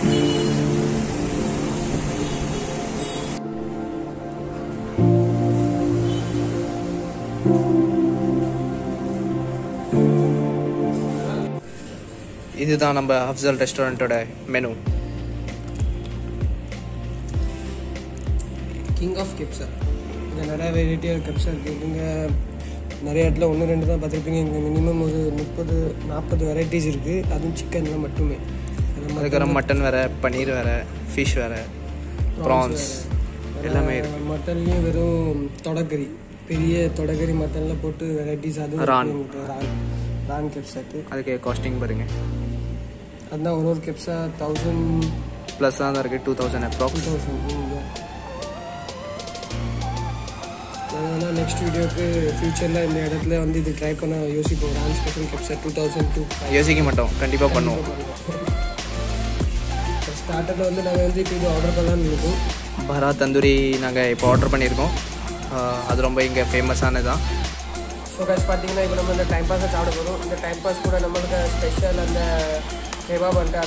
இதுதான் நம்ம அஃப்சல் ரெஸ்டாரண்ட்டோட மெனு கிங் ஆஃப் கெப்ஸா இங்கே நிறைய வெரைட்டியாக கெப்ஸா இருக்குது இங்கே நிறைய இடத்துல ஒன்று ரெண்டு தான் பார்த்துருப்பீங்க இங்கே மினிமம் ஒரு முப்பது நாற்பது வெரைட்டிஸ் இருக்குது அதுவும் சிக்கனில் மட்டுமே அதுக்கப்புறம் மட்டன் வேற பன்னீர் வேற ஃபிஷ் வேற ப்ரான்ஸ் எல்லாமே இருக்கு மட்டன்லேயும் வெறும் தொடக்கறி பெரிய தொடக்கறி மட்டனில் போட்டு வெரைட்டிஸ் அதுவும் ரான். இருக்கு. ரான் ரான் கெப்ஸாக்கு அதுக்கு காஸ்டிங் பாருங்க அதுதான் ஒரு ஒரு கெப்ஸா தௌசண்ட் ப்ளஸ் தான் இருக்குது two thousand to approx thousand நாங்கள் நெக்ஸ்ட் வீடியோக்கு ஃப்யூச்சரில் இந்த இடத்துல வந்து இது ட்ரை பண்ண யோசிப்போம் raan special kabsa two thousand to யோசிக்க மாட்டோம் கண்டிப்பாக பண்ணுவோம் ஸ்டார்டரில் வந்து நாங்கள் வந்து இப்போ இது ஆர்டர் பண்ணலாம்னு இருக்கோம் பரா தந்தூரி நாங்கள் இப்போ ஆர்டர் பண்ணியிருக்கோம் ஆஹ் அது ரொம்ப இங்கே ஃபேமஸானதான் ஸோ கைஸ் பார்த்தீங்கன்னா இப்போ நம்ம இந்த டைம் பாஸை சாப்பிட போகிறோம் இந்த டைம் பாஸ் கூட நம்மளுக்கு ஸ்பெஷல் அந்த கெபாப் அந்த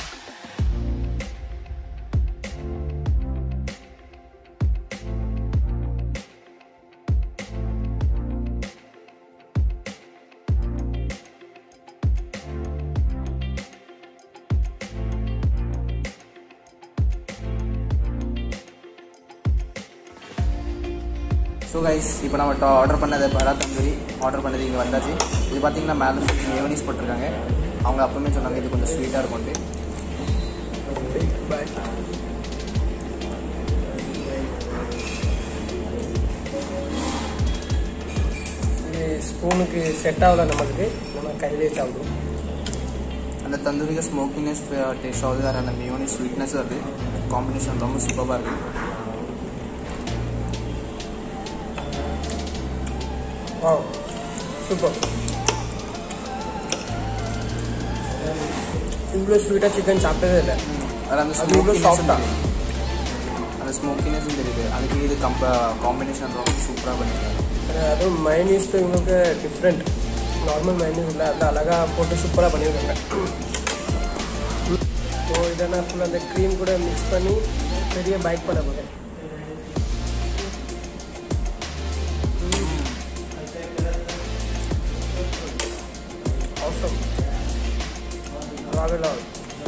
ஸோ கைஸ் இப்போ நம்ம ஆர்டர் பண்ணது பரா தந்தூரி ஆர்டர் பண்ணது இங்கே வந்தாச்சு இது பார்த்தீங்கன்னா மேலே மேயோனிஸ் போட்டிருக்காங்க அவங்க அப்பவுமே சொன்னாங்க இது கொஞ்சம் ஸ்வீட்டாக இருக்கும்ட்டு இது ஸ்பூனுக்கு செட் ஆகல நம்மளுக்கு நம்ம கையிலே சாப்பிடுவோம் அந்த தந்தூரிக்கு ஸ்மோக்கினஸ் டேஸ்ட் ஆகுது வேறு அந்த மியோனிஸ் ஸ்வீட்னஸ் வருது காம்பினேஷன் ரொம்ப சூப்பராக இருக்குது வா சூப்பர் இவ்வளோ ஸ்வீட்டாக சிக்கன் சாப்பிட்டதே இல்லை வேறு அந்த அது இவ்வளோ smokiness சாஃப்டா தெரியுது. அந்த ஸ்மோக்கினஸும் தெரியுது அதுக்கு இது கம்ப காம்பினேஷன் ரொம்ப சூப்பராக பண்ணிருக்காங்க அதுவும் மைனீஸ் இவங்களுக்கு டிஃப்ரெண்ட் நார்மல் மைனீஸ் இல்லை அது அழகாக போட்டு சூப்பராக பண்ணியிருக்காங்க ஸோ இதை நான் ஃபுல்லாக அந்த க்ரீம் கூட மிக்ஸ் பண்ணி பெரிய பைக் பண்ண போகிறேன் awesome ராகுலால்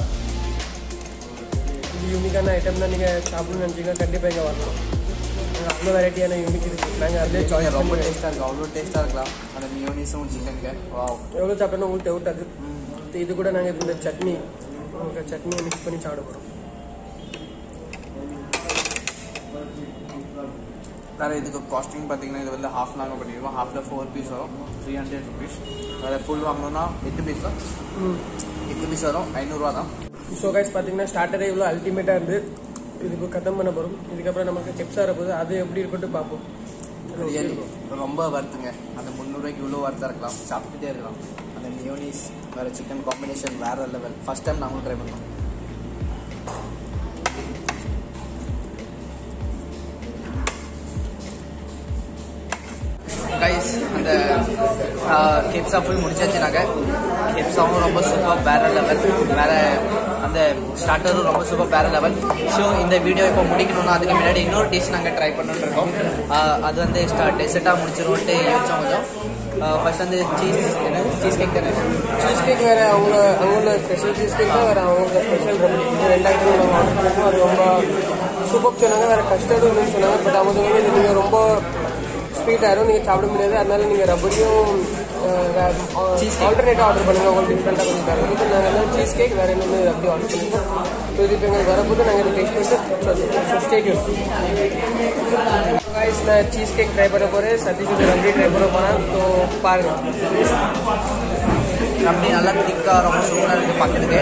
இது யூனிக்கான ஐட்டம் தான் நீங்கள் சாப்பிடணும்னு நினச்சிங்கன்னா கண்டிப்பாக இங்கே வரலாம் அவ்வளோ வெரைட்டியான யூனிக் இருக்குது நாங்கள் அதே சாய்ஸ் ரொம்ப டேஸ்ட்டாக இருக்கும் அவ்வளோ டேஸ்ட்டாக இருக்கலாம் அந்த மியோனிஸும் சிக்கனுக்கு வாவ் எவ்வளோ சாப்பிட்டோம் உங்களுக்கு தேவைட்டாது இது கூட நாங்கள் இந்த சட்னி உங்களுக்கு சட்னியை மிக்ஸ் பண்ணி சாப்பிட போகிறோம் வேறு இதுக்கு காஸ்டிங் பார்த்தீங்கன்னா இது வந்து ஹாஃப் நாங்கள் பண்ணிடுவோம் ஹாஃபில் ஃபோர் பீஸ் வரும் த்ரீ ஹண்ட்ரட் ருபீஸ் வேறு ஃபுல் வாங்கணும்னா எட்டு பீஸ் தான் எட்டு பீஸ் வரும் ஐநூறுரூவா தான் ஸோ கைஸ் பார்த்தீங்கன்னா ஸ்டார்டரே இவ்வளோ அல்டிமேட்டாக இருந்து இது இப்போ கத்தம் பண்ண போகிறோம் இதுக்கப்புறம் நமக்கு டிப்ஸ் போகுது அது எப்படி இருக்குன்ட்டு பார்ப்போம் ரியலி ரொம்ப வருத்துங்க அந்த முந்நூறுரூவாய்க்கு இவ்வளோ வருத்தா இருக்கலாம் சாப்பிட்டுட்டே இருக்கலாம் அந்த மியோனிஸ் வேறு சிக்கன் காம்பினேஷன் வேறு லெவல் ஃபஸ்ட் டைம் நாங்களும் ட்ரை பண்ணோம் கைஸ் அந்த கெப்ஸா ஃபுல் முடிச்சாச்சு நாங்கள் கெப்ஸாவும் ரொம்ப சூப்பர் வேற லெவல் வேற அந்த ஸ்டார்டரும் ரொம்ப சூப்பர் வேற லெவல் ஸோ இந்த வீடியோ இப்போ முடிக்கணும்னா அதுக்கு முன்னாடி இன்னொரு டிஷ் நாங்கள் ட்ரை பண்ணணும்னு இருக்கோம் ஆஹ் அது வந்து டெசர்ட்டாக முடிச்சிருவோன்ட்டு யோசிச்சோம் கொஞ்சம் ஃபர்ஸ்ட் வந்து சீஸ் சீஸ் கேக் தானே சீஸ் கேக் வேறு அவங்க அவங்களோட ஸ்பெஷல் சீஸ் கேக் தான் வேறு அவங்களோட ஸ்பெஷல் ரெமடி இது ரெண்டாயிரத்தி நம்ம ஆர்டர் பண்ணோம் அது ரொம்ப சூப்பர் சொன்னாங்க வேறு கஸ்டர்டும் சொன்னாங்க பட் அவங்க சொன்னாங்க இது நீங்கள் ரொம்ப ஸ்வீட் ஆயிரும் நீங்கள் சாப்பிட முடியாது அதனால நீங்கள் ரப்பரியும் ஆல்டர்னேட்டாக ஆர்டர் பண்ணுங்க உங்களுக்கு டிஃப்ரெண்ட்டாக கொஞ்சம் தரும் இப்போ நாங்கள் எல்லாம் சீஸ் கேக் வேறு என்னென்ன அப்படி ஆர்டர் பண்ணிருக்கோம் ஸோ இது இப்போ எங்களுக்கு வரப்போது நாங்கள் இதை டேஸ்ட் பண்ணிட்டு ஸ்டேடியம் guys நான் சீஸ் கேக் ட்ரை பண்ண போகிறேன் சதீஷ் இது ரம்பி ட்ரை பண்ண போகிறேன் ஸோ பாருங்கள் அப்படி நல்லா திக்காக ரொம்ப சூப்பராக இருக்குது பார்க்குறதுக்கு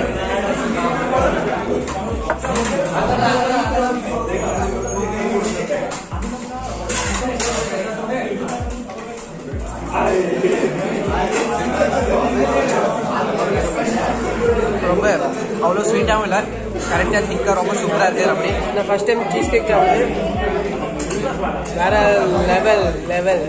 ரொம்ப அவ்வளோ ஸ்வீட்டாகவும் இல்லை கரெக்டாக திக்காக ரொம்ப சூப்பராக இருக்குது அப்படி நான் ஃபர்ஸ்ட் டைம் சீஸ் கேக் சாப்பிடுது வேற லெவல் லெவல்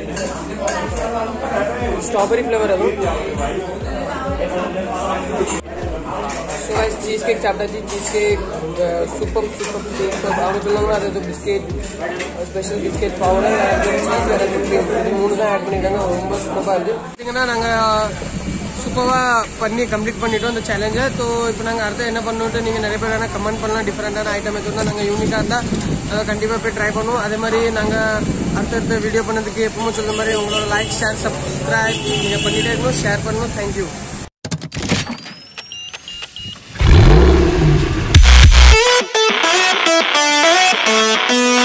ஸ்ட்ராபெரி ஃப்ளேவர் அதுவும் ஸோ காய்ஸ் சீஸ் கேக் சாப்பிட்டாச்சு cheesecake super super super அவங்க சொன்னாங்க அது இது biscuit special biscuit powder cheese வேறு இது மூணு தான் ஆட் பண்ணியிருக்காங்க ரொம்ப சூப்பராக இருக்குது பார்த்தீங்கன்னா நாங்கள் சூப்பராக பண்ணி கம்ப்ளீட் பண்ணிட்டோம் இந்த சேலஞ்சை ஸோ இப்போ நாங்கள் அடுத்து என்ன பண்ணணுன்ட்டு நீங்கள் நிறைய பேர் வேணால் கமெண்ட் பண்ணலாம் டிஃப்ரெண்டான ஐட்டம் எதுவும் நாங்கள் யூனிக்காக இருந்தால் அதை கண்டிப்பாக போய் ட்ரை பண்ணுவோம் அதே மாதிரி நாங்கள் அடுத்தடுத்த வீடியோ பண்ணதுக்கு எப்பவும் சொல்ற மாதிரி உங்களோட லைக் ஷேர் சப்ஸ்கிரைப் நீங்கள் பண்ணிட்டே இருக்கணும் ஷேர் பண்ணணும் தேங்க்யூ Thank you.